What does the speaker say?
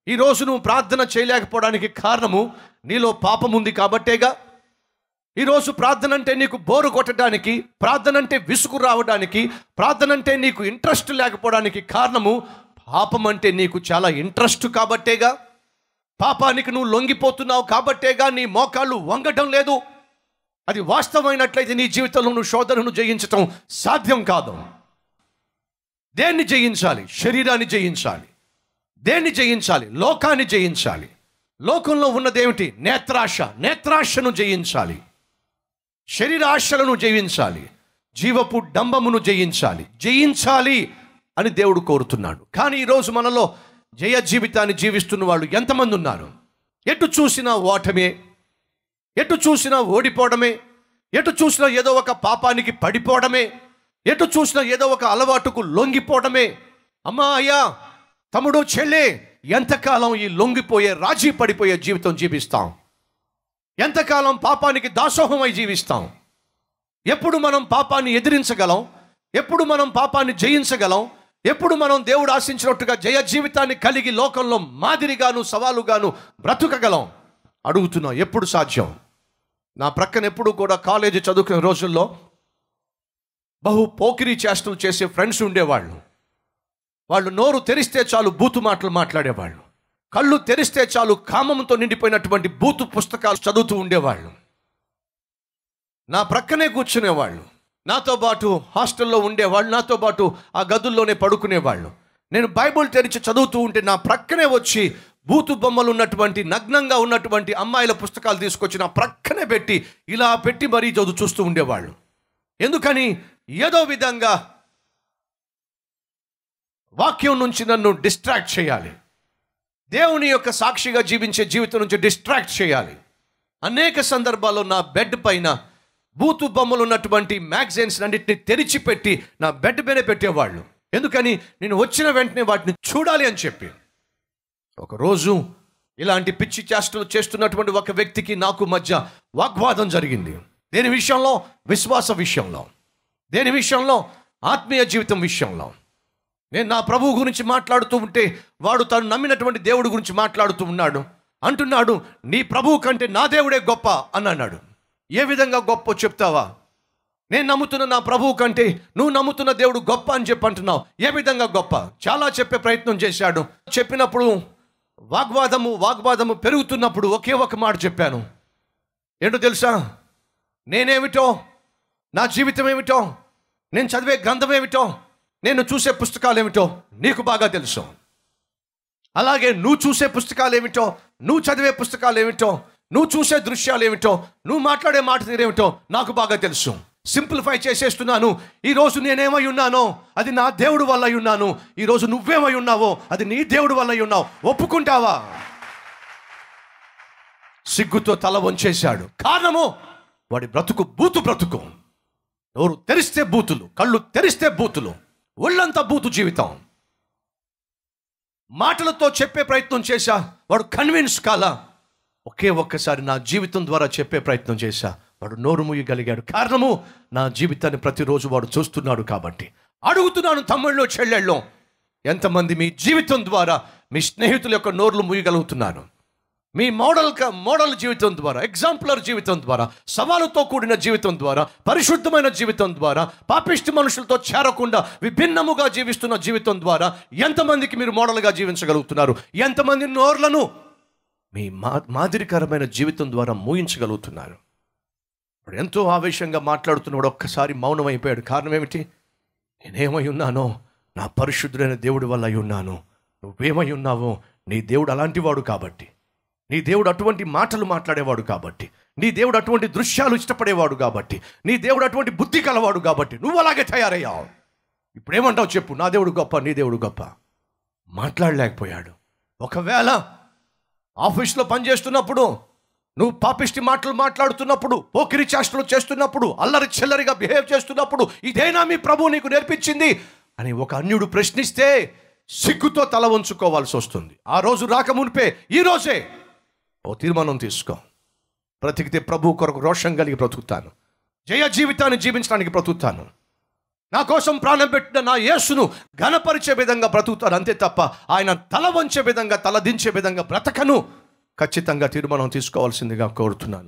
ఈరోజు నువ్వు ప్రార్థన చేయలేకపోవడానికి కారణము నీలో పాపం ఉంది కాబట్టేగా ఈరోజు ప్రార్థన అంటే నీకు బోరు కొట్టడానికి ప్రార్థన అంటే విసుగు రావడానికి ప్రార్థన అంటే నీకు ఇంట్రెస్ట్ లేకపోవడానికి కారణము పాపం అంటే నీకు చాలా ఇంట్రెస్ట్ కాబట్టేగా పాపానికి నువ్వు లొంగిపోతున్నావు కాబట్టేగా నీ మోకాళ్ళు వంగటం లేదు అది వాస్తవమైనట్లయితే నీ జీవితంలో నువ్వు శోధనను జయించటం సాధ్యం కాదు దేన్ని జయించాలి శరీరాన్ని జయించాలి దేన్ని జయించాలి లోకాన్ని జయించాలి లోకంలో ఉన్నదేమిటి నేత్రాశ నేత్రాశను జయించాలి శరీరాశలను జయించాలి జీవపు డంబమును జయించాలి జయించాలి అని దేవుడు కోరుతున్నాడు కానీ ఈరోజు మనలో జయ జీవితాన్ని జీవిస్తున్న వాళ్ళు ఎంతమంది ఉన్నారు ఎటు చూసినా ఓటమే ఎటు చూసినా ఓడిపోవడమే ఎటు చూసినా ఏదో ఒక పాపానికి పడిపోవడమే ఎటు చూసినా ఏదో ఒక అలవాటుకు లొంగిపోవడమే అమ్మా అయ్యా తమ్ముడు చెల్లె ఎంతకాలం ఈ లొంగిపోయే రాజీ పడిపోయే జీవితం జీవిస్తాం ఎంతకాలం పాపానికి దాసోహమై జీవిస్తాం ఎప్పుడు మనం పాపాన్ని ఎదిరించగలం ఎప్పుడు మనం పాపాన్ని జయించగలం ఎప్పుడు మనం దేవుడు ఆశించినట్టుగా జయ జీవితాన్ని కలిగి లోకంలో మాదిరిగాను సవాలుగాను బ్రతుకగలం అడుగుతున్నాం ఎప్పుడు సాధ్యం నా ప్రక్కన ఎప్పుడు కూడా కాలేజీ చదువుకునే రోజుల్లో బహు పోకిరీ చేష్టలు చేసే ఫ్రెండ్స్ ఉండేవాళ్ళు వాళ్ళు నోరు తెరిస్తే చాలు బూతు మాటలు మాట్లాడేవాళ్ళు కళ్ళు తెరిస్తే చాలు కామంతో నిండిపోయినటువంటి బూతు పుస్తకాలు చదువుతూ ఉండేవాళ్ళు నా ప్రక్కనే కూర్చునేవాళ్ళు నాతో పాటు హాస్టల్లో ఉండేవాళ్ళు నాతో పాటు ఆ గదుల్లోనే పడుకునేవాళ్ళు నేను బైబుల్ తెరిచి చదువుతూ ఉంటే నా ప్రక్కనే వచ్చి బూతు బొమ్మలు ఉన్నటువంటి నగ్నంగా ఉన్నటువంటి అమ్మాయిల పుస్తకాలు తీసుకొచ్చి నా ప్రక్కనే పెట్టి ఇలా పెట్టి మరీ చదువు చూస్తూ ఉండేవాళ్ళు ఎందుకని ఏదో విధంగా వాక్యం నుంచి నన్ను డిస్ట్రాక్ట్ చేయాలి దేవుని యొక్క సాక్షిగా జీవించే జీవితం నుంచి డిస్ట్రాక్ట్ చేయాలి అనేక సందర్భాల్లో నా బెడ్ పైన బూతు బొమ్మలు ఉన్నటువంటి మ్యాగజైన్స్ అన్నింటిని తెరిచిపెట్టి నా బెడ్ పైన పెట్టేవాళ్ళు ఎందుకని నేను వచ్చిన వెంటనే వాటిని చూడాలి అని చెప్పి ఒకరోజు ఇలాంటి పిచ్చి చేష్టలు చేస్తున్నటువంటి ఒక వ్యక్తికి నాకు మధ్య వాగ్వాదం జరిగింది దేని విషయంలో విశ్వాస విషయంలో దేని విషయంలో ఆత్మీయ జీవితం విషయంలో నేను నా ప్రభువు గురించి మాట్లాడుతూ ఉంటే వాడు తను నమ్మినటువంటి దేవుడి గురించి మాట్లాడుతూ ఉన్నాడు అంటున్నాడు నీ ప్రభువు కంటే నా దేవుడే గొప్ప అని అన్నాడు ఏ విధంగా గొప్ప చెప్తావా నేను నమ్ముతున్న నా ప్రభువు కంటే నువ్వు నమ్ముతున్న దేవుడు గొప్ప అని చెప్పి అంటున్నావు ఏ విధంగా గొప్ప చాలా చెప్పే ప్రయత్నం చేశాడు చెప్పినప్పుడు వాగ్వాదము వాగ్వాదము పెరుగుతున్నప్పుడు ఒకే ఒక మాట చెప్పాను ఏంటో తెలుసా నేనేమిటో నా జీవితం ఏమిటో నేను చదివే గ్రంథం ఏమిటో నేను చూసే పుస్తకాలు ఏమిటో నీకు బాగా తెలుసు అలాగే నువ్వు చూసే పుస్తకాలు ఏమిటో నువ్వు చదివే పుస్తకాలు ఏమిటో నువ్వు చూసే దృశ్యాలు ఏమిటో నువ్వు మాట్లాడే మాట తీరేమిటో నాకు బాగా తెలుసు సింప్లిఫై చేసేస్తున్నాను ఈరోజు నేనేమై ఉన్నానో అది నా దేవుడు వల్ల అయి ఉన్నాను ఈరోజు నువ్వేమై ఉన్నావో అది నీ దేవుడు వల్ల అయి ఉన్నావు ఒప్పుకుంటావా సిగ్గుతో తల వంచేశాడు కారణము వాడి బ్రతుకు బూతు బ్రతుకు నోరు తెరిస్తే బూతులు కళ్ళు తెరిస్తే బూతులు ఒళ్ళంతా బూతు జీవితం మాటలతో చెప్పే ప్రయత్నం చేశా వాడు కన్విన్స్ కాలా ఒకే ఒక్కసారి నా జీవితం ద్వారా చెప్పే ప్రయత్నం చేశా వాడు నోరు మూయగలిగాడు కారణము నా జీవితాన్ని ప్రతిరోజు వాడు చూస్తున్నాడు కాబట్టి అడుగుతున్నాను తమ్ముళ్ళు చెల్లెళ్ళు ఎంతమంది మీ జీవితం ద్వారా మీ స్నేహితుల యొక్క నోర్లు మూయగలుగుతున్నారు మీ మోడల్ క- మోడల్ జీవితం ద్వారా ఎగ్జాంపులర్ జీవితం ద్వారా సవాలుతో కూడిన జీవితం ద్వారా పరిశుద్ధమైన జీవితం ద్వారా పాపిష్టి మనుషులతో చేరకుండా విభిన్నముగా జీవిస్తున్న జీవితం ద్వారా ఎంతమందికి మీరు మోడల్గా జీవించగలుగుతున్నారు ఎంతమంది నోర్లను మీ మా మాదిరికరమైన జీవితం ద్వారా మూయించగలుగుతున్నారు ఇప్పుడు ఎంతో ఆవేశంగా మాట్లాడుతున్నాడు ఒక్కసారి మౌనం అయిపోయాడు కారణం ఏమిటి నేనేమై ఉన్నానో నా పరిశుద్ధుడైన దేవుడి వల్ల అయి ఉన్నాను నువ్వేమై ఉన్నావో నీ దేవుడు అలాంటివాడు కాబట్టి నీ దేవుడు అటువంటి మాటలు మాట్లాడేవాడు కాబట్టి నీ దేవుడు అటువంటి దృశ్యాలు ఇష్టపడేవాడు కాబట్టి నీ దేవుడు అటువంటి బుద్ధి కలవాడు కాబట్టి నువ్వు అలాగే తయారయ్యావు ఇప్పుడు ఏమంటావు చెప్పు నా దేవుడు గొప్ప నీ దేవుడు గొప్ప మాట్లాడలేకపోయాడు ఒకవేళ ఆఫీస్లో పనిచేస్తున్నప్పుడు నువ్వు పాపిష్టి మాటలు మాట్లాడుతున్నప్పుడు పోకిరి చేష్టలు చేస్తున్నప్పుడు అల్లరి చిల్లరిగా బిహేవ్ చేస్తున్నప్పుడు ఇదేనా మీ ప్రభు నీకు నేర్పించింది అని ఒక అన్యుడు ప్రశ్నిస్తే సిగ్గుతో తల వంచుకోవాల్సి వస్తుంది ఆ రోజు రాకమునిపే ఈ రోజే ఓ తీర్మానం తీసుకో బ్రతికితే ప్రభు కొరకు రోషం కలిగి బ్రతుకుతాను జయ జీవితాన్ని జీవించడానికి బ్రతుకుతాను నా కోసం ప్రాణం పెట్టిన నా యేసును ఘనపరిచే విధంగా బ్రతుకుతాను అంతే తప్ప ఆయన తల వంచే విధంగా తల దించే విధంగా బ్రతకను ఖచ్చితంగా తీర్మానం తీసుకోవాల్సిందిగా కోరుతున్నాను